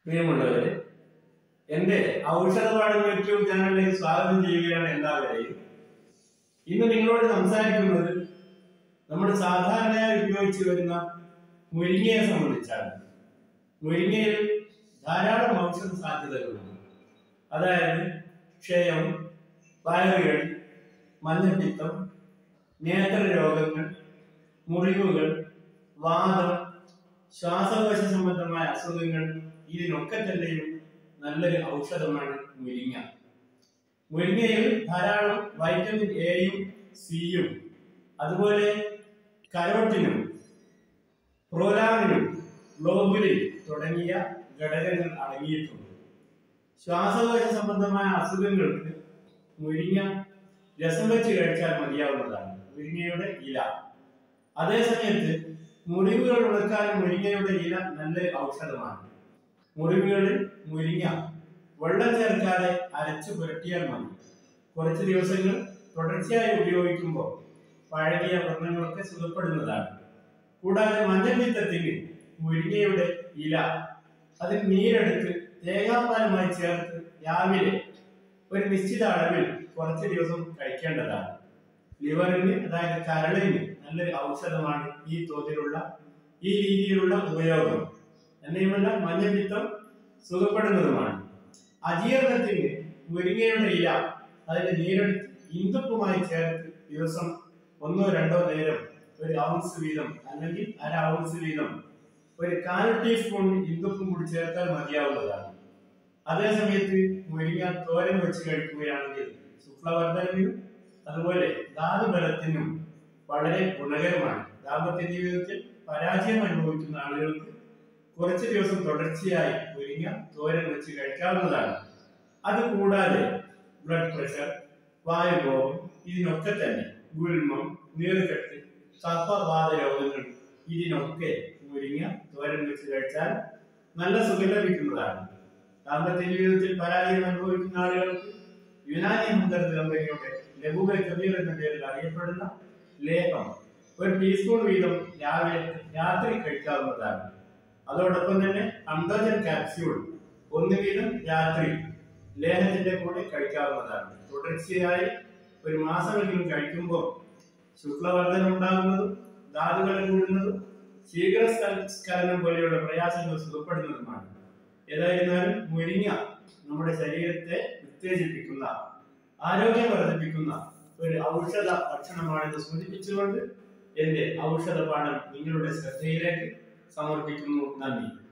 പ്രിയമുള്ളവരെ എന്റെ ഔഷധപാഠം യൂട്യൂബ് ചാനലിലേക്ക് സ്വാഗതം ചെയ്യുകയാണ് എല്ലാവരെയും ഇന്ന് നിങ്ങളോട് സംസാരിക്കുന്നത് നമ്മൾ സാധാരണയായി ഉപയോഗിച്ചു വരുന്ന മുരിങ്ങയെ സംബന്ധിച്ചാണ് മുരിങ്ങയിൽ ധാരാളം ഔഷധ സാധ്യതകളുണ്ട് അതായത് ക്ഷയം വയറുകൾ മഞ്ഞപ്പിത്തം നേത്രരോഗങ്ങൾ മുറിവുകൾ വാദം ശ്വാസകോശ സംബന്ധമായ അസുഖങ്ങൾ ഇതിനൊക്കെ തന്നെയും നല്ലൊരു ഔഷധമാണ് മുരിങ്ങ മുരിങ്ങയിൽ ധാരാളം വൈറ്റമിൻ എയും സിയും അതുപോലെ കരോട്ടിനും പ്രോലാമിനും ഗ്ലോബുലിൻ തുടങ്ങിയ ഘടകങ്ങൾ അടങ്ങിയിട്ടുണ്ട് ശ്വാസകോശ സംബന്ധമായ അസുഖങ്ങൾക്ക് മുരിങ്ങ രസം വെച്ച് കഴിച്ചാൽ മതിയാവുന്നതാണ് മുരിങ്ങയുടെ ഇല അതേസമയത്ത് മുറിവുകൾ ഉണക്കാൻ മുരിങ്ങയുടെ ഇല നല്ല ഔഷധമാണ് മുറിവുകളിൽ മുരിങ്ങ വെള്ളം ചേർക്കാതെ അരച്ചു പുരട്ടിയാൽ മതി കുറച്ച് ദിവസങ്ങൾ തുടർച്ചയായി ഉപയോഗിക്കുമ്പോൾ പഴകിയ വ്രണങ്ങളൊക്കെ സുഖപ്പെടുന്നതാണ് കൂടാതെ മഞ്ഞപ്പിത്തത്തിന് മുരിങ്ങയുടെ ഇല അതിൽ നീരെടുത്ത് തേങ്ങാപ്പാലുമായി ചേർത്ത് രാവിലെ ഒരു നിശ്ചിത അളവിൽ കുറച്ച് ദിവസം കഴിക്കേണ്ടതാണ് ലിവറിന് അതായത് കരളിന് നല്ലൊരു ഔഷധമാണ് ഈ തോതിലുള്ള ഈ രീതിയിലുള്ള ഉപയോഗം തന്നെയുമല്ല മഞ്ഞപ്പിത്തം സുഖപ്പെടുന്നതുമാണ് അജീർണത്തിന് മുരിങ്ങയുടെ ഇല അതിന്റെ നീരെടുത്ത് ഇന്ദുപ്പുമായി ചേർത്ത് ദിവസം ഒന്നോ രണ്ടോ നേരം ഒരു ഔൺസ് വീതം അല്ലെങ്കിൽ അര ഔൺസ് വീതം ഒരു കാൽ ടീസ്പൂൺ ഇന്ദുപ്പും കൂടി ചേർത്താൽ മതിയാവുന്നതാണ് അതേസമയത്ത് മുരിങ്ങ തോരൻ വെച്ച് കഴിക്കുകയാണെങ്കിൽ ശുക്ലവർദ്ധനവിനും അതുപോലെ ധാതുബലത്തിനും വളരെ ഗുണകരമാണ് ദാമ്പത്യ ജീവിതത്തിൽ പരാജയം അനുഭവിക്കുന്ന ആളുകൾക്ക് കുറച്ച് ദിവസം തുടർച്ചയായി മുരിങ്ങ തോരൻ വെച്ച് കഴിക്കാവുന്നതാണ് അത് കൂടാതെ ബ്ലഡ് പ്രഷർ വായുരോഗം ഇതിനൊക്കെ തന്നെ ഗുൽമം നീർക്കെട്ട് കഫവാത രോഗങ്ങൾ ഇതിനൊക്കെ മുരിങ്ങ തോരൻ വെച്ച് കഴിച്ചാൽ നല്ല സുഖം ലഭിക്കുന്നതാണ് ദാമ്പത്യ ജീവിതത്തിൽ പരാജയം അനുഭവിക്കുന്ന ആളുകൾക്ക് യുനാനി ഹംദർദ് കമ്പനിയുടെ ലഘുബ കബീർ എന്ന പേരിൽ അറിയപ്പെടുന്ന ലേപം ഒരു ടീസ്പൂൺ വീതം രാവിലെ രാത്രി കഴിക്കാവുന്നതാണ് അതോടൊപ്പം തന്നെ അന്തോജൻ ക്യാപ്സ്യൂൾ ഒന്ന് വീതം രാത്രി ലേഹത്തിന്റെ കൂടെ കഴിക്കാവുന്നതാണ് തുടർച്ചയായി ഒരു മാസമെങ്കിലും കഴിക്കുമ്പോൾ ശുക്ലവർദ്ധനം ഉണ്ടാകുന്നതും ധാതുകൾ കൂടുന്നതും ശീഘ്രസ്ഖലനം പോലെയുള്ള പ്രയാസങ്ങൾ സുഖപ്പെടുന്നതുമാണ് ഏതായിരുന്നാലും മുരിങ്ങ നമ്മുടെ ശരീരത്തെ ഉത്തേജിപ്പിക്കുന്ന ആരോഗ്യം വർദ്ധിപ്പിക്കുന്ന ഒരു ഔഷധ ഭക്ഷണമാണെന്ന് സൂചിപ്പിച്ചുകൊണ്ട് എന്റെ ഔഷധ പാഠം നിങ്ങളുടെ ശ്രദ്ധയിലേക്ക് സമർപ്പിക്കുന്നു നന്ദി